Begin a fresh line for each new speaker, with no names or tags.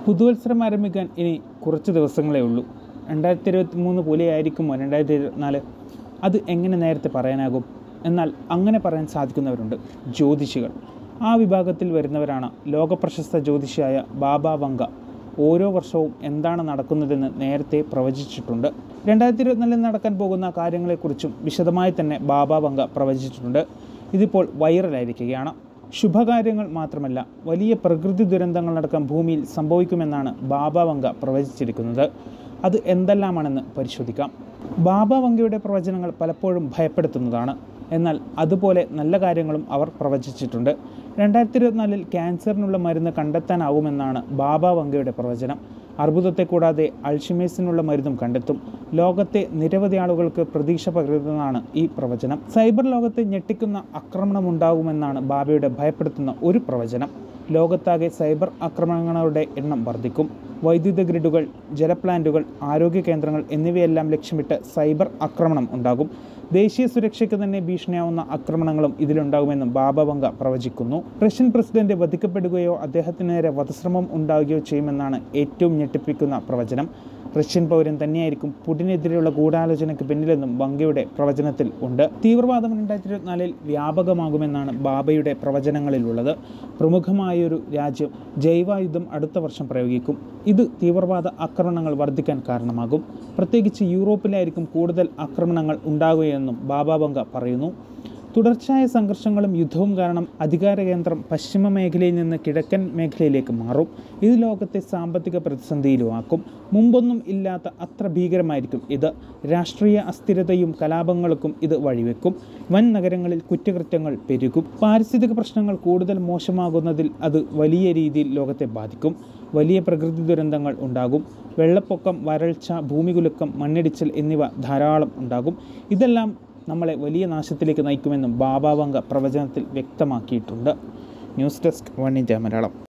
പുതുവത്സരം ആരംഭിക്കാൻ ഇനി കുറച്ച് ദിവസങ്ങളേ ഉള്ളൂ രണ്ടായിരത്തി ഇരുപത്തി മൂന്ന് പോലെയായിരിക്കുമോ രണ്ടായിരത്തി ഇരുപത്തിനാല് അത് എങ്ങനെ നേരത്തെ പറയാനാകും എന്നാൽ അങ്ങനെ പറയാൻ സാധിക്കുന്നവരുണ്ട് ജ്യോതിഷികൾ ആ വിഭാഗത്തിൽ വരുന്നവരാണ് ലോകപ്രശസ്ത ജ്യോതിഷിയായ ബാബ വങ്ക ഓരോ വർഷവും എന്താണ് നടക്കുന്നതെന്ന് നേരത്തെ പ്രവചിച്ചിട്ടുണ്ട് രണ്ടായിരത്തി ഇരുപത്തിനാലിൽ നടക്കാൻ പോകുന്ന കാര്യങ്ങളെക്കുറിച്ചും വിശദമായി തന്നെ ബാബ വങ്ക പ്രവചിച്ചിട്ടുണ്ട് ഇതിപ്പോൾ വൈറലായിരിക്കുകയാണ് ശുഭകാര്യങ്ങൾ മാത്രമല്ല വലിയ പ്രകൃതി ദുരന്തങ്ങളടക്കം ഭൂമിയിൽ സംഭവിക്കുമെന്നാണ് ബാബ വങ്ക പ്രവചിച്ചിരിക്കുന്നത് അത് എന്തെല്ലാമാണെന്ന് പരിശോധിക്കാം ബാബ വങ്കയുടെ പ്രവചനങ്ങൾ പലപ്പോഴും ഭയപ്പെടുത്തുന്നതാണ് എന്നാൽ അതുപോലെ നല്ല കാര്യങ്ങളും അവർ പ്രവചിച്ചിട്ടുണ്ട് രണ്ടായിരത്തി ഇരുപത്തിനാലിൽ ക്യാൻസറിനുള്ള മരുന്ന് കണ്ടെത്താനാവുമെന്നാണ് ബാബ വങ്കയുടെ പ്രവചനം അർബുദത്തെ കൂടാതെ അൾഷിമേസിനുള്ള മരുന്നും കണ്ടെത്തും ലോകത്തെ നിരവധി ആളുകൾക്ക് പ്രതീക്ഷ പകരുന്നതാണ് ഈ പ്രവചനം സൈബർ ലോകത്തെ ഞെട്ടിക്കുന്ന ആക്രമണമുണ്ടാകുമെന്നാണ് ബാബയുടെ ഭയപ്പെടുത്തുന്ന ഒരു പ്രവചനം ലോകത്താകെ സൈബർ ആക്രമണങ്ങളുടെ എണ്ണം വർദ്ധിക്കും വൈദ്യുത ഗ്രിഡുകൾ ജലപ്ലാന്റുകൾ ആരോഗ്യ കേന്ദ്രങ്ങൾ എന്നിവയെല്ലാം ലക്ഷ്യമിട്ട് സൈബർ ആക്രമണം ഉണ്ടാകും ദേശീയ സുരക്ഷയ്ക്ക് തന്നെ ഭീഷണിയാവുന്ന ആക്രമണങ്ങളും ഇതിലുണ്ടാകുമെന്നും ബാബ വങ്ക പ്രവചിക്കുന്നു റഷ്യൻ പ്രസിഡന്റ് വധിക്കപ്പെടുകയോ അദ്ദേഹത്തിന് നേരെ വധശ്രമം ഉണ്ടാവുകയോ ചെയ്യുമെന്നാണ് ഏറ്റവും ഞെട്ടിപ്പിക്കുന്ന പ്രവചനം റഷ്യൻ പൗരൻ തന്നെയായിരിക്കും പുടിനെതിരെയുള്ള ഗൂഢാലോചനയ്ക്ക് പിന്നിലെന്നും വങ്കയുടെ പ്രവചനത്തിൽ ഉണ്ട് തീവ്രവാദം രണ്ടായിരത്തി ഇരുപത്തിനാലിൽ വ്യാപകമാകുമെന്നാണ് ബാബയുടെ പ്രവചനങ്ങളിലുള്ളത് പ്രമുഖമായൊരു രാജ്യം ജൈവായുധം അടുത്ത വർഷം പ്രയോഗിക്കും ഇത് തീവ്രവാദ ആക്രമണങ്ങൾ വർദ്ധിക്കാൻ കാരണമാകും പ്രത്യേകിച്ച് യൂറോപ്പിലായിരിക്കും കൂടുതൽ ആക്രമണങ്ങൾ ഉണ്ടാകുകയെന്നും ബാബ വങ്ക പറയുന്നു തുടർച്ചയായ സംഘർഷങ്ങളും യുദ്ധവും കാരണം അധികാര കേന്ദ്രം പശ്ചിമ മേഖലയിൽ നിന്ന് കിഴക്കൻ മേഖലയിലേക്ക് മാറും ഇത് ലോകത്തെ സാമ്പത്തിക പ്രതിസന്ധിയിലുമാക്കും മുമ്പൊന്നും ഇല്ലാത്ത അത്ര ഭീകരമായിരിക്കും ഇത് രാഷ്ട്രീയ അസ്ഥിരതയും കലാപങ്ങൾക്കും ഇത് വഴിവെക്കും വൻ നഗരങ്ങളിൽ കുറ്റകൃത്യങ്ങൾ പെരുകും പാരിസ്ഥിതിക പ്രശ്നങ്ങൾ കൂടുതൽ മോശമാകുന്നതിൽ അത് വലിയ രീതിയിൽ ലോകത്തെ ബാധിക്കും വലിയ പ്രകൃതി ദുരന്തങ്ങൾ ഉണ്ടാകും വെള്ളപ്പൊക്കം വരൾച്ച ഭൂമികുലുക്കം മണ്ണിടിച്ചിൽ എന്നിവ ധാരാളം ഉണ്ടാകും ഇതെല്ലാം നമ്മളെ വലിയ നാശത്തിലേക്ക് നയിക്കുമെന്നും ബാബാവങ്ക പ്രവചനത്തിൽ വ്യക്തമാക്കിയിട്ടുണ്ട് news desk one India Malayalam